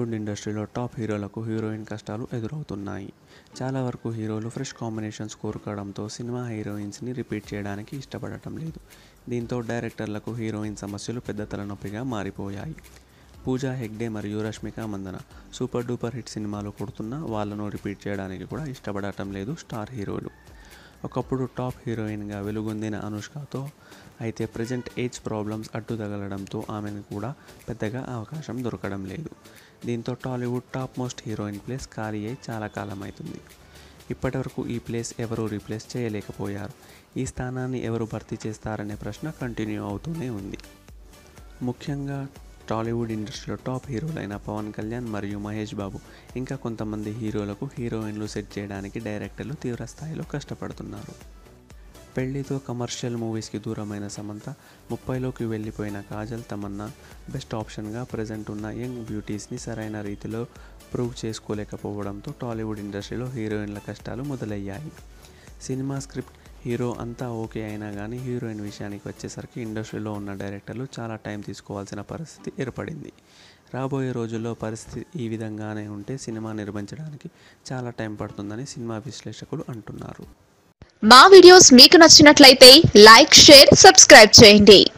టాలీవుడ్ ఇండస్ట్రీలో టాప్ హీరోలకు హీరోయిన్ కష్టాలు ఎదురవుతున్నాయి చాలా వరకు హీరోలు ఫ్రెష్ కాంబినేషన్స్ కోరుకోవడంతో సినిమా హీరోయిన్స్ని రిపీట్ చేయడానికి ఇష్టపడటం లేదు దీంతో డైరెక్టర్లకు హీరోయిన్ సమస్యలు పెద్ద తలనొప్పిగా మారిపోయాయి పూజా హెగ్డే మరియు Rashmika Mandanna super duper hit సినిమాలు కొడుతున్నా వాళ్ళను రిపీట్ చేయడానికి కూడా ఇష్టపడటం లేదు స్టార్ హీరోలు ఒకప్పుడు టాప్ హీరోయిన్గా వెలుగొందిన అనుష్కతో అయితే ప్రజెంట్ ఏజ్ ప్రాబ్లమ్స్ అడ్డు తగలడంతో ఆమెను కూడా పెద్దగా అవకాశం దొరకడం లేదు దీంతో Tollywood top most heroine place ఖాళీ అయి చాలా కాలం అవుతుంది ఇప్పటివరకు ఈ ప్లేస్ ఎవరూ రీప్లేస్ చేయలేకపోయారు ఈ స్థానాన్ని ఎవరు భర్తీ చేస్తారనే ప్రశ్న కంటిన్యూ అవుతూనే ఉంది ముఖ్యంగా టాలీవుడ్ ఇండస్ట్రీలో టాప్ హీరోలైన పవన్ కళ్యాణ్ మరియు మహేష్ బాబు ఇంకా కొంతమంది హీరోలకు హీరోయిన్లు సెట్ చేయడానికి డైరెక్టర్లు తీవ్ర స్థాయిలో కష్టపడుతున్నారు పెళ్లితో కమర్షియల్ మూవీస్కి దూరమైన సమంత ముప్పైలోకి వెళ్ళిపోయిన కాజల్ తమన్నా బెస్ట్ ఆప్షన్గా ప్రజెంట్ ఉన్న యంగ్ బ్యూటీస్ని సరైన రీతిలో ప్రూవ్ చేసుకోలేకపోవడంతో టాలీవుడ్ ఇండస్ట్రీలో హీరోయిన్ల కష్టాలు మొదలయ్యాయి సినిమా స్క్రిప్ట్ హీరో అంతా ఓకే అయినా కానీ హీరోయిన్ విషయానికి వచ్చేసరికి ఇండస్ట్రీలో ఉన్న డైరెక్టర్లు చాలా టైం తీసుకోవాల్సిన పరిస్థితి ఏర్పడింది రాబోయే రోజుల్లో పరిస్థితి ఈ విధంగానే ఉంటే సినిమా నిర్మించడానికి చాలా టైం పడుతుందని సినిమా విశ్లేషకులు అంటున్నారు మా వీడియోస్ మీకు నచ్చినట్లయితే లైక్ షేర్ సబ్స్క్రైబ్ చేయండి